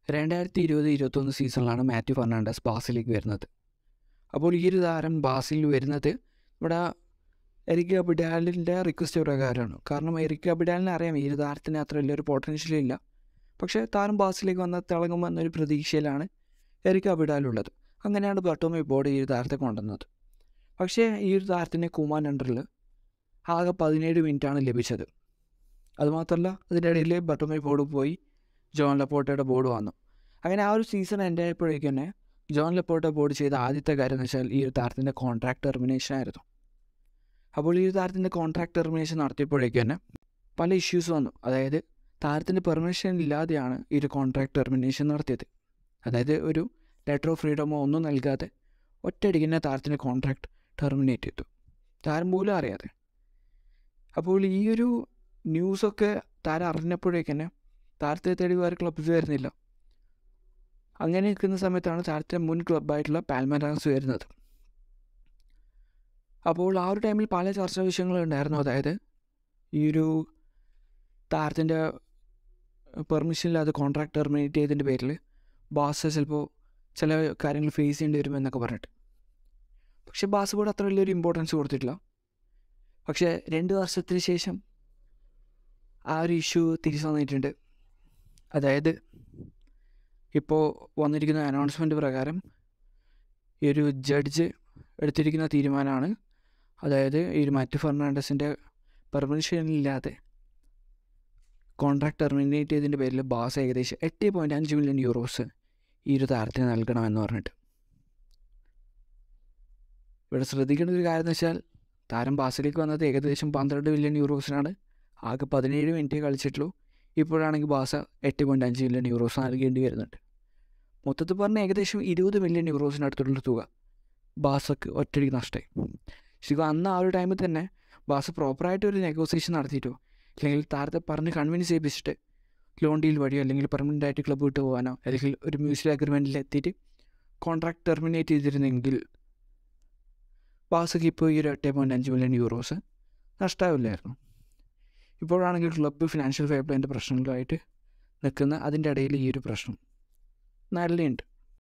രണ്ടായിരത്തി ഇരുപത് ഇരുപത്തൊന്ന് സീസണിലാണ് മാത്യു ഫെർണാണ്ടസ് ബാസിലേക്ക് വരുന്നത് അപ്പോൾ ഈ ഒരു താരം ബാസിൽ വരുന്നത് ഇവിടെ എറിക് അബിഡാലിൻ്റെ റിക്വസ്റ്റ് പ്രകാരമാണ് കാരണം എറിക് അബിഡാലിനെ അറിയാം ഈ ഒരു താരത്തിന് അത്ര വലിയൊരു പൊട്ടൻഷ്യൽ ഇല്ല പക്ഷേ താരം ബാസിലേക്ക് വന്ന തിളങ്ങുമെന്നൊരു പ്രതീക്ഷയിലാണ് എറിക് അബിഡാലുള്ളത് അങ്ങനെയാണ് ബട്ടോമി ബോർഡ് ഈ ഒരു താരത്തെ കൊണ്ടുവന്നത് പക്ഷേ ഈ ഒരു താരത്തിൻ്റെ കുമാൻ അണ്ടറിൽ ആകെ പതിനേഴ് മിനിറ്റാണ് ലഭിച്ചത് അതുമാത്രമല്ല അതിൻ്റെ ഇടയിൽ ബട്ടോമി ബോർഡ് പോയി ജോൺ ലപ്പോട്ടയുടെ ബോർഡ് വന്നു അങ്ങനെ ആ ഒരു സീസൺ എൻ്റെ ആയപ്പോഴേക്കും തന്നെ ജോൺ ലപ്പോട്ട ബോർഡ് ചെയ്ത ആദ്യത്തെ കാര്യം എന്ന് വെച്ചാൽ ഈ ഒരു താരത്തിൻ്റെ കോൺട്രാക്ട് ടെർമിനേഷൻ ആയിരുന്നു അപ്പോൾ ഈ ഒരു താരത്തിൻ്റെ കോൺട്രാക്ട് ടെർമിനേഷൻ നടത്തിയപ്പോഴേക്കും തന്നെ പല ഇഷ്യൂസ് വന്നു അതായത് താരത്തിൻ്റെ പെർമിഷൻ ഇല്ലാതെയാണ് ഈ ഒരു കോൺട്രാക്ട് ടെർമിനേഷൻ നടത്തിയത് അതായത് ഒരു ലെറ്റർ ഓഫ് ഫ്രീഡമോ ഒന്നും നൽകാതെ ഒറ്റയടിക്ക് തന്നെ താരത്തിൻ്റെ കോൺട്രാക്ട് ടെർമിനേറ്റ് ചെയ്തു താരം പോലും അറിയാതെ അപ്പോൾ ഈ ഒരു ന്യൂസൊക്കെ താരം അറിഞ്ഞപ്പോഴേക്ക് തന്നെ താരത്തെ തേടി വേറെ ക്ലബ്ബ് വരുന്നില്ല അങ്ങനെ നിൽക്കുന്ന സമയത്താണ് താരത്തിൻ്റെ മുൻ ക്ലബ്ബായിട്ടുള്ള പാൽമരാസ് വരുന്നത് അപ്പോൾ ആ ഒരു ടൈമിൽ പല ചർച്ചാ വിഷയങ്ങളുണ്ടായിരുന്നു അതായത് ഈ ഒരു താരത്തിൻ്റെ പെർമിഷൻ ഇല്ലാതെ കോൺട്രാക്ട് ടെർമിനേറ്റ് ചെയ്തതിൻ്റെ പേരിൽ ബാസ് ചിലപ്പോൾ ചില കാര്യങ്ങൾ ഫേസ് ചെയ്യേണ്ടി വരുമെന്നൊക്കെ പറഞ്ഞിട്ട് പക്ഷേ ബാസ് ബോർഡ് അത്ര വലിയൊരു ഇമ്പോർട്ടൻസ് കൊടുത്തിട്ടില്ല പക്ഷേ രണ്ട് വർഷത്തിന് ശേഷം ആ ഒരു ഇഷ്യൂ തിരിച്ചു വന്നിട്ടുണ്ട് അതായത് ഇപ്പോൾ വന്നിരിക്കുന്ന അനൗൺസ്മെൻറ്റ് പ്രകാരം ഈ ഒരു ജഡ്ജ് എടുത്തിരിക്കുന്ന തീരുമാനമാണ് അതായത് ഈ ഒരു മാത്യു ഫെർണാണ്ടസിൻ്റെ പെർമിഷൻ ഇല്ലാതെ കോൺട്രാക്ട് ടെർമിനേറ്റ് ചെയ്തതിൻ്റെ പേരിൽ ബാസ് ഏകദേശം എട്ട് പോയിൻറ്റ് അഞ്ച് മില്യൺ യൂറോസ് ഈ ഒരു താരത്തിന് നൽകണമെന്ന് പറഞ്ഞിട്ട് ഇവിടെ ശ്രദ്ധിക്കേണ്ട ഒരു കാര്യം എന്ന് വെച്ചാൽ താരം ബാസിലേക്ക് വന്നത് ഏകദേശം പന്ത്രണ്ട് മില്യൺ യൂറോസിനാണ് ആകെ പതിനേഴ് മിനിറ്റ് കളിച്ചിട്ടുള്ളൂ ഇപ്പോഴാണെങ്കിൽ ബാസ എട്ട് പോയിൻറ്റ് അഞ്ച് മില്യൺ യൂറോസ് നൽകേണ്ടി വരുന്നുണ്ട് മൊത്തത്തിൽ പറഞ്ഞാൽ ഏകദേശം ഇരുപത് മില്യൺ യൂറോസിനടുത്തുള്ള തുക ബാസക്ക് ഒറ്റയ്ക്ക് നഷ്ടമായി ശരിക്കും അന്ന് ആ ഒരു ടൈമിൽ തന്നെ ബാസ പ്രോപ്പറായിട്ട് ഒരു നെഗോസിയേഷൻ നടത്തിയിട്ടോ അല്ലെങ്കിൽ താരത്തെ പറഞ്ഞ് കൺവിൻസ് ചെയ്യിപ്പിച്ചിട്ട് ലോൺ ഡീൽ വഴിയോ അല്ലെങ്കിൽ പെർമനൻ്റ് ആയിട്ട് ക്ലബ്ബ് വിട്ട് പോകാനോ അല്ലെങ്കിൽ ഒരു മ്യൂച്വൽ അഗ്രിമെൻറ്റിൽ എത്തിയിട്ട് കോൺട്രാക്ട് ടെർമിനേറ്റ് ചെയ്തിരുന്നെങ്കിൽ ബാസക്ക് ഇപ്പോൾ ഈ ഒരു എട്ട് പോയിൻറ്റ് അഞ്ച് മില്യൺ യൂറോസ് നഷ്ടമാവില്ലായിരുന്നു ഇപ്പോഴാണെങ്കിൽ ക്ലബ്ബ് ഫിനാൻഷ്യൽ ഫെയർ പ്ലേൻ്റെ പ്രശ്നങ്ങളായിട്ട് നിൽക്കുന്ന അതിൻ്റെ ഇടയിൽ ഈ ഒരു പ്രശ്നം നല്ലതുണ്ട്